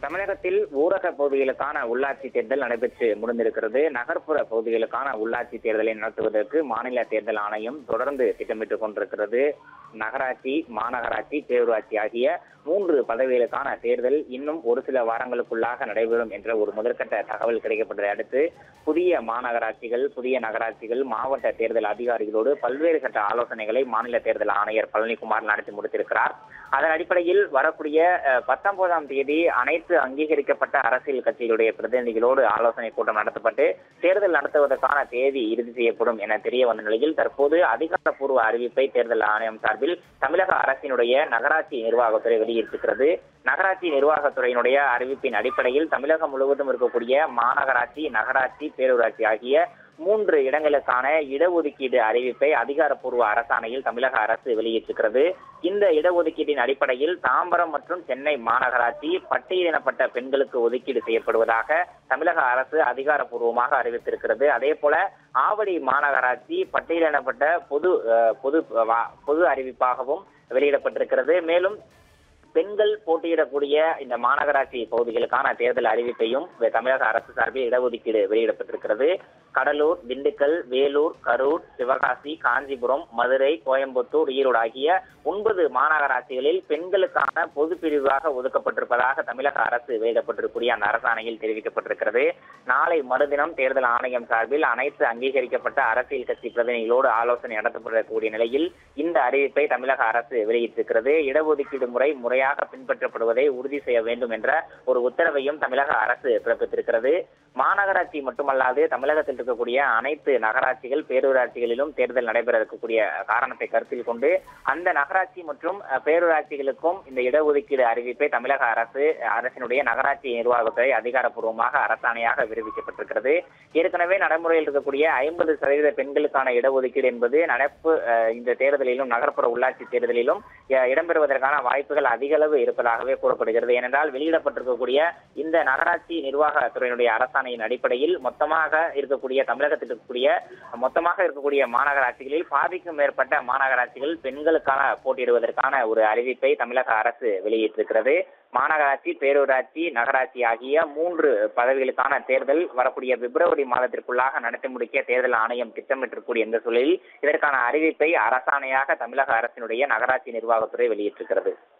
தமிழகத்தில் ஊரக பகுதிகளுக்கான உள்ளாட்சி தேர்தல் நடைபெற்று முடிந்திருக்கிறது நகர்ப்புற பகுதிகளுக்கான உள்ளாட்சி தேர்தலை நடத்துவதற்கு மாநில தேர்தல் ஆணையம் தொடர்ந்து திட்டமிட்டுக் கொண்டிருக்கிறது நகராட்சி மாநகராட்சி பேரூராட்சி ஆகிய மூன்று பதவிகளுக்கான தேர்தல் இன்னும் ஒரு சில வாரங்களுக்குள்ளாக நடைபெறும் என்ற ஒரு முதற்கட்ட தகவல் கிடைக்கப்பட்டதை அடுத்து புதிய மாநகராட்சிகள் புதிய நகராட்சிகள் மாவட்ட தேர்தல் அதிகாரிகளோடு பல்வேறு கட்ட ஆலோசனைகளை மாநில தேர்தல் ஆணையர் பழனிக்குமார் நடத்தி முடித்திருக்கிறார் அதன் அடிப்படையில் வரக்கூடிய அஹ், பத்தொன்பதாம் தேதி அனைத்து அங்கீகரிக்கப்பட்ட அரசியல் கட்சிகளுடைய பிரதிநிதிகளோடு ஆலோசனை கூட்டம் நடத்தப்பட்டு தேர்தல் நடத்துவதற்கான தேதி இறுதி செய்யப்படும் என தெரிய வந்த நிலையில் தற்போது அதிகாரப்பூர்வ அறிவிப்பை தேர்தல் ஆணையம் சார்பில் தமிழக அரசினுடைய நகராட்சி நிர்வாகத்துறை வெளியிட்டிருக்கிறது நகராட்சி நிர்வாகத்துறையினுடைய அறிவிப்பின் அடிப்படையில் தமிழகம் முழுவதும் இருக்கக்கூடிய மாநகராட்சி நகராட்சி பேரூராட்சி ஆகிய மூன்று இடங்களுக்கான இடஒதுக்கீடு அறிவிப்பை அதிகாரப்பூர்வ அரசாணையில் தமிழக அரசு வெளியிட்டிருக்கிறது இந்த இடஒதுக்கீட்டின் அடிப்படையில் தாம்பரம் மற்றும் சென்னை மாநகராட்சி பட்டியலினப்பட்ட பெண்களுக்கு ஒதுக்கீடு செய்யப்படுவதாக தமிழக அரசு அதிகாரப்பூர்வமாக அறிவித்திருக்கிறது அதே போல ஆவடி மாநகராட்சி பட்டியலிடப்பட்ட பொது அஹ், பொது வா- பொது அறிவிப்பாகவும் வெளியிடப்பட்டிருக்கிறது மேலும் பெண்கள் போட்டியிடக்கூடிய இந்த மாநகராட்சி பகுதிகளுக்கான தேர்தல் அறிவிப்பையும் தமிழக அரசு சார்பில் இடஒதுக்கீடு வெளியிடப்பட்டிருக்கிறது கடலூர் திண்டுக்கல் வேலூர் கரூர் சிவகாசி காஞ்சிபுரம் மதுரை கோயம்புத்தூர் ஈரோடு ஆகிய ஒன்பது மாநகராட்சிகளில் பெண்களுக்கான பொது பிரிவாக ஒதுக்கப்பட்டிருப்பதாக தமிழக அரசு வெளியிடப்பட்டிருக்கூடிய அந்த அரசாணையில் தெரிவிக்கப்பட்டிருக்கிறது நாளை மறுதினம் தேர்தல் ஆணையம் சார்பில் அனைத்து அங்கீகரிக்கப்பட்ட அரசியல் கட்சி பிரதிநிதிகளோடு ஆலோசனை நடத்தப்படக்கூடிய நிலையில் இந்த அறிவிப்பை தமிழக அரசு வெளியிட்டிருக்கிறது இடஒதுக்கீடு முறை முறையாக பின்பற்றப்படுவதை உறுதி செய்ய வேண்டும் என்ற ஒரு உத்தரவையும் தமிழக அரசு பிறப்பித்திருக்கிறது மாநகராட்சி மட்டுமல்லாது தமிழகத்தில் இருக்கக்கூடிய அனைத்து நகராட்சிகள் பேரூராட்சிகளிலும் தேர்தல் நடைபெற இருக்கக்கூடிய காரணத்தை கருத்தில் கொண்டு அந்த நகராட்சி மற்றும் அஹ், பேரூராட்சிகளுக்கும் இந்த இடஒதுக்கீடு அறிவிப்பை தமிழக அரசு அரசினுடைய நகராட்சி நிர்வாகத்துறை அதிகாரப்பூர்வமாக அரசாணையாக விடுவிக்கப்பட்டிருக்கிறது ஏற்கனவே நடைமுறையில் இருக்கக்கூடிய ஐம்பது சதவீத பெண்களுக்கான இடஒதுக்கீடு என்பது நடப்பு அஹ், இந்த தேர்தலிலும் நகர்ப்புற உள்ளாட்சி தேர்தலிலும் அஹ், இடம்பெறுவதற்கான வாய்ப்புகள் அதிக அளவு இருப்பதாகவே கூறப்படுகிறது ஏனென்றால் வெளியிடப்பட்டிருக்கக்கூடிய இந்த நகராட்சி நிர்வாகத்துறையினுடைய அரசாணையின் அடிப்படையில் மொத்தமாக இருக்கக்கூடிய தமிழகத்தில் இருக்கக்கூடிய மொத்தமாக இருக்கக்கூடிய மாநகராட்சிகளில் பாதிக்கும் மேற்பட்ட மாநகராட்சிகள் பெண்களுக்கான போட்டியிடுவதற்கான ஒரு அறிவிப்பை தமிழக அரசு வெளியிட்டிருக்கிறது மாநகராட்சி பேரூராட்சி நகராட்சி ஆகிய மூன்று பதவிகளுக்கான தேர்தல் வரக்கூடிய பிப்ரவரி மாதத்திற்குள்ளாக நடத்தி முடிக்க தேர்தல் ஆணையம் திட்டமிட்டிருக்கூடிய இந்த சூழலில் இதற்கான அறிவிப்பை அரசாணையாக தமிழக அரசினுடைய நகராட்சி நிர்வாகத்துறை வெளியிட்டிருக்கிறது